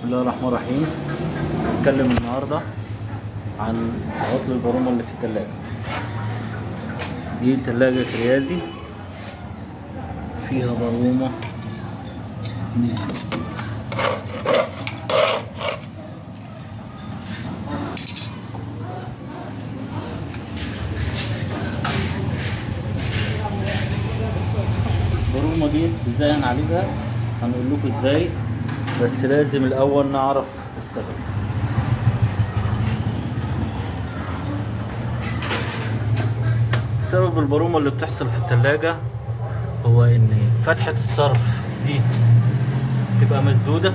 بسم الله الرحمن الرحيم هنتكلم النهارده عن عطل البرومه اللي في التلاجة دي تلاجة كريازي فيها برومه البرومه دي ازاي هنعالجها هنقول لكم ازاي بس لازم الاول نعرف السبب سبب البرومه اللي بتحصل في التلاجة هو ان فتحة الصرف دي تبقى مسدودة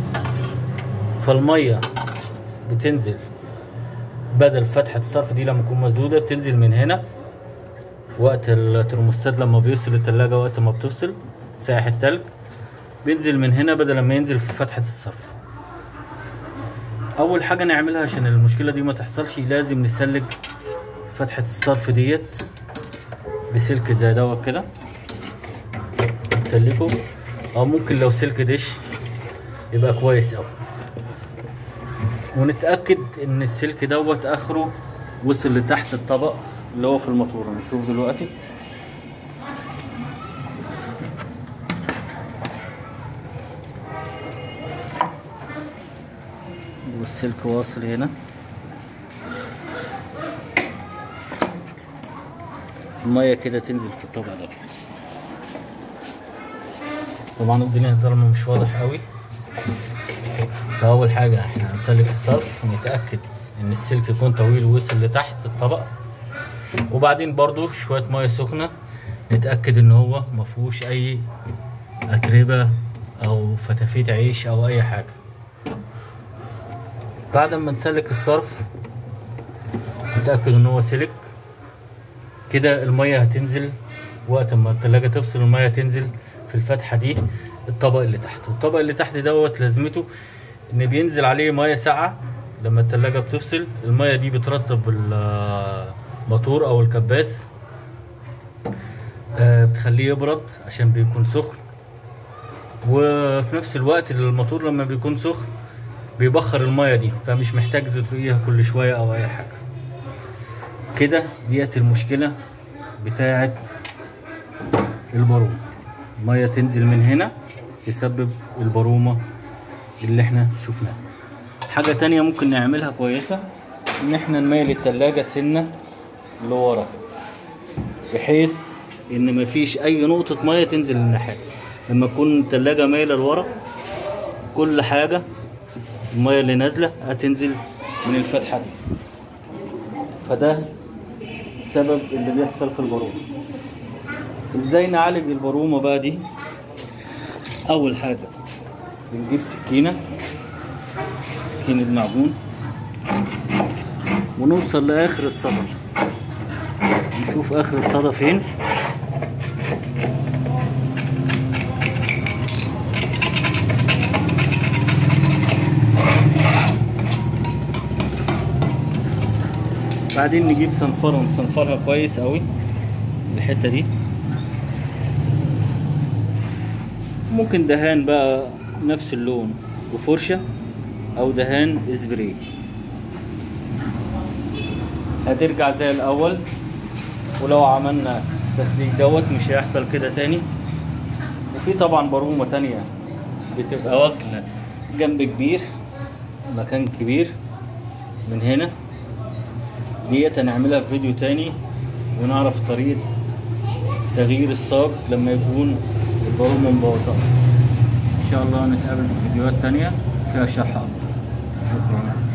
فالمية بتنزل بدل فتحة الصرف دي لما تكون مسدودة بتنزل من هنا وقت الترموستات لما بيفصل التلاجة وقت ما بتفصل سايح التلج بينزل من هنا بدل ما ينزل في فتحة الصرف اول حاجة نعملها عشان المشكلة دي ما تحصلش لازم نسلك فتحة الصرف ديت بسلك زي دوت كده نسلكه او ممكن لو سلك دش يبقى كويس اوي ونتأكد ان السلك دوت اخره وصل لتحت الطبق اللي هو في الماتورة نشوف دلوقتي والسلك واصل هنا المية كده تنزل في الطبق ده طبعا الدنيا الضلمة مش واضح قوي فأول حاجة احنا هنسلك الصرف ونتأكد إن السلك يكون طويل ووصل لتحت الطبق وبعدين برضو شوية مية سخنة نتأكد إن هو مفهوش أي أتربة أو فتافيت عيش أو أي حاجة بعد ما نسلك الصرف نتأكد إن هو سلك كده المية هتنزل وقت ما التلاجة تفصل المية تنزل في الفتحة دي الطبق اللي تحت والطبق اللي تحت دوت لازمته ان بينزل عليه مية ساقعة لما التلاجة بتفصل المية دي بترطب الموتور او الكباس آه، بتخليه يبرد عشان بيكون سخن وفي نفس الوقت الموتور لما بيكون سخن بيبخر المية دي فمش محتاج تطفيها كل شوية او اي حاجة كده ديت المشكلة بتاعت البرومة المية تنزل من هنا تسبب البرومة اللي احنا شفناها حاجة تانية ممكن نعملها كويسة ان احنا نميل التلاجة سنة لورا كده بحيث ان مفيش اي نقطة مية تنزل الناحية لما تكون التلاجة مايلة لورا كل حاجة المية اللي نازلة هتنزل من الفتحة دي فده السبب اللي بيحصل في البرومة ازاي نعالج البرومة بقى دي اول حاجة بنجيب سكينة سكينة معجون ونوصل لاخر الصدى نشوف اخر الصدى فين بعدين نجيب صنفرة ونصنفرها كويس قوي الحتة دي ممكن دهان بقى نفس اللون وفرشة او دهان اسبراي هترجع زي الاول ولو عملنا تسليك دوت مش هيحصل كده تاني وفي طبعا برومة تانية بتبقى واكلة جنب كبير مكان كبير من هنا ديت هنعملها في فيديو تاني ونعرف طريقة تغيير الصاج لما يكون البرومة مبوظة ان شاء الله نتقابل في فيديوهات تانية فيها شرح اكتر شكرا